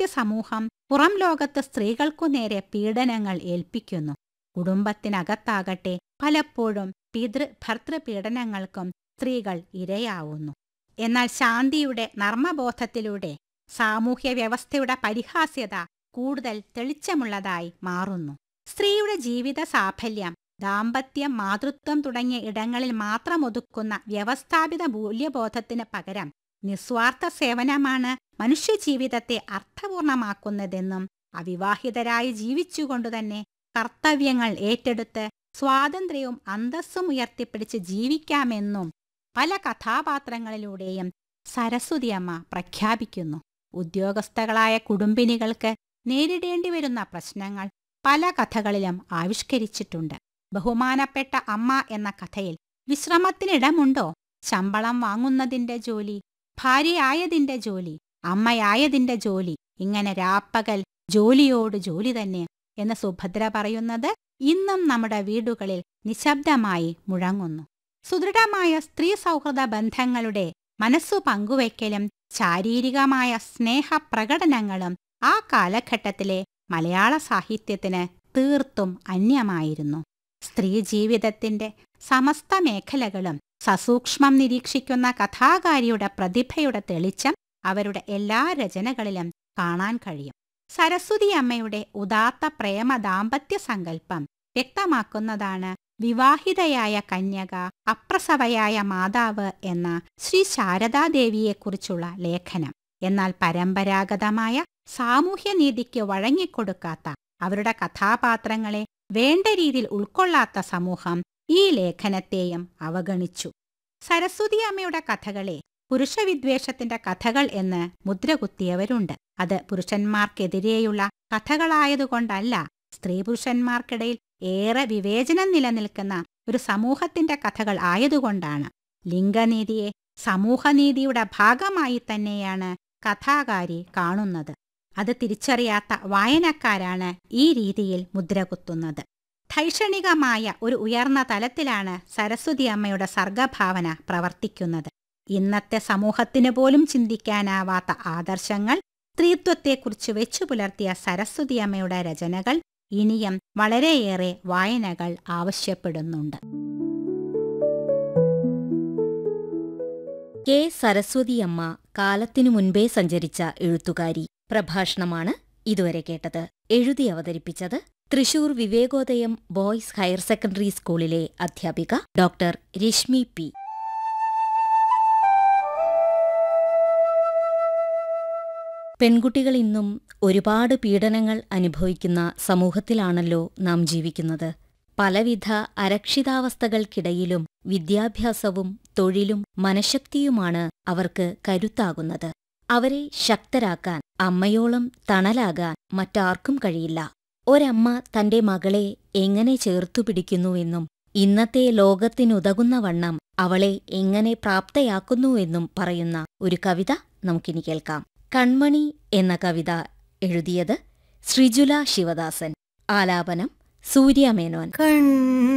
സമൂഹം പുറം ലോകത്ത് സ്ത്രീകൾക്കു നേരെ പീഡനങ്ങൾ ഏൽപ്പിക്കുന്നു കുടുംബത്തിനകത്താകട്ടെ പലപ്പോഴും പിതൃ ഭർത്തൃ പീഡനങ്ങൾക്കും സ്ത്രീകൾ ഇരയാവുന്നു എന്നാൽ ശാന്തിയുടെ നർമ്മബോധത്തിലൂടെ സാമൂഹ്യ വ്യവസ്ഥയുടെ പരിഹാസ്യത കൂടുതൽ തെളിച്ചമുള്ളതായി മാറുന്നു സ്ത്രീയുടെ ജീവിത സാഫല്യം ദാമ്പത്യം മാതൃത്വം തുടങ്ങിയ ഇടങ്ങളിൽ മാത്രം ഒതുക്കുന്ന വ്യവസ്ഥാപിത മൂല്യബോധത്തിന് പകരം നിസ്വാർത്ഥ സേവനമാണ് മനുഷ്യജീവിതത്തെ അർത്ഥപൂർണമാക്കുന്നതെന്നും അവിവാഹിതരായി ജീവിച്ചുകൊണ്ടുതന്നെ കർത്തവ്യങ്ങൾ ഏറ്റെടുത്ത് സ്വാതന്ത്ര്യവും അന്തസ്സും ഉയർത്തിപ്പിടിച്ച് ജീവിക്കാമെന്നും പല കഥാപാത്രങ്ങളിലൂടെയും സരസ്വതിയമ്മ പ്രഖ്യാപിക്കുന്നു ഉദ്യോഗസ്ഥകളായ കുടുംബിനികൾക്ക് നേരിടേണ്ടി വരുന്ന പ്രശ്നങ്ങൾ പല കഥകളിലും ആവിഷ്കരിച്ചിട്ടുണ്ട് ബഹുമാനപ്പെട്ട അമ്മ എന്ന കഥയിൽ വിശ്രമത്തിനിടമുണ്ടോ ശമ്പളം വാങ്ങുന്നതിന്റെ ജോലി ഭാര്യയായതിന്റെ ജോലി അമ്മയായതിന്റെ ജോലി ഇങ്ങനെ രാപ്പകൽ ജോലിയോട് ജോലി തന്നെ എന്ന് സുഭദ്ര പറയുന്നത് ഇന്നും നമ്മുടെ വീടുകളിൽ നിശബ്ദമായി മുഴങ്ങുന്നു സുദൃഢമായ സ്ത്രീ സൗഹൃദ ബന്ധങ്ങളുടെ മനസ്സു പങ്കുവയ്ക്കലും ശാരീരികമായ സ്നേഹപ്രകടനങ്ങളും ആ കാലഘട്ടത്തിലെ മലയാള സാഹിത്യത്തിന് തീർത്തും അന്യമായിരുന്നു സ്ത്രീ ജീവിതത്തിന്റെ സമസ്ത മേഖലകളും സസൂക്ഷ്മം നിരീക്ഷിക്കുന്ന കഥാകാരിയുടെ പ്രതിഭയുടെ തെളിച്ചം അവരുടെ എല്ലാ രചനകളിലും കാണാൻ കഴിയും സരസ്വതി അമ്മയുടെ ഉദാത്ത പ്രേമ ദാമ്പത്യ സങ്കല്പം വ്യക്തമാക്കുന്നതാണ് വിവാഹിതയായ കന്യക അപ്രസവയായ മാതാവ് എന്ന ശ്രീ ശാരദാദേവിയെക്കുറിച്ചുള്ള ലേഖനം എന്നാൽ പരമ്പരാഗതമായ സാമൂഹ്യനീതിക്ക് വഴങ്ങിക്കൊടുക്കാത്ത അവരുടെ കഥാപാത്രങ്ങളെ വേണ്ട രീതിയിൽ ഉൾക്കൊള്ളാത്ത സമൂഹം ഈ ലേഖനത്തെയും അവഗണിച്ചു സരസ്വതി അമ്മയുടെ കഥകളെ പുരുഷവിദ്വേഷത്തിന്റെ കഥകൾ എന്ന് മുദ്രകുത്തിയവരുണ്ട് അത് പുരുഷന്മാർക്കെതിരെയുള്ള കഥകളായതുകൊണ്ടല്ല സ്ത്രീ പുരുഷന്മാർക്കിടയിൽ ഏറെ വിവേചനം നിലനിൽക്കുന്ന ഒരു സമൂഹത്തിന്റെ കഥകൾ ആയതുകൊണ്ടാണ് ലിംഗനീതിയെ സമൂഹനീതിയുടെ ഭാഗമായി തന്നെയാണ് കഥാകാരി കാണുന്നത് അത് തിരിച്ചറിയാത്ത വായനക്കാരാണ് ഈ രീതിയിൽ മുദ്രകുത്തുന്നത് ധൈഷണികമായ ഒരു ഉയർന്ന തലത്തിലാണ് സരസ്വതി അമ്മയുടെ സർഗഭാവന പ്രവർത്തിക്കുന്നത് ഇന്നത്തെ സമൂഹത്തിന് പോലും ചിന്തിക്കാനാവാത്ത ആദർശങ്ങൾ സ്ത്രീത്വത്തെക്കുറിച്ച് വെച്ചു പുലർത്തിയ സരസ്വതി അമ്മയുടെ രചനകൾ ഇനിയും വളരെയേറെ വായനകൾ ആവശ്യപ്പെടുന്നുണ്ട് കെ സരസ്വതിയമ്മ കാലത്തിനു മുൻപേ സഞ്ചരിച്ച എഴുത്തുകാരി പ്രഭാഷണമാണ് ഇതുവരെ കേട്ടത് എഴുതി അവതരിപ്പിച്ചത് Thrissur Vivekodayam boys higher secondary സ്കൂളിലെ അധ്യാപിക ഡോക്ടർ രശ്മി പി പെൺകുട്ടികൾ ഇന്നും ഒരുപാട് പീഡനങ്ങൾ അനുഭവിക്കുന്ന സമൂഹത്തിലാണല്ലോ നാം ജീവിക്കുന്നത് പലവിധ അരക്ഷിതാവസ്ഥകൾക്കിടയിലും വിദ്യാഭ്യാസവും തൊഴിലും മനഃശക്തിയുമാണ് അവർക്ക് കരുത്താകുന്നത് അവരെ ശക്തരാക്കാൻ അമ്മയോളം തണലാകാൻ മറ്റാർക്കും കഴിയില്ല ഒരമ്മ തന്റെ മകളെ എങ്ങനെ ചേർത്തു പിടിക്കുന്നുവെന്നും ഇന്നത്തെ ലോകത്തിനുതകുന്ന വണ്ണം അവളെ എങ്ങനെ പ്രാപ്തയാക്കുന്നുവെന്നും പറയുന്ന ഒരു കവിത നമുക്കിനി കേൾക്കാം കൺമണി എന്ന കവിത എഴുതിയത് ശ്രീജുല ശിവദാസൻ ആലാപനം സൂര്യമേനോൻ കൺ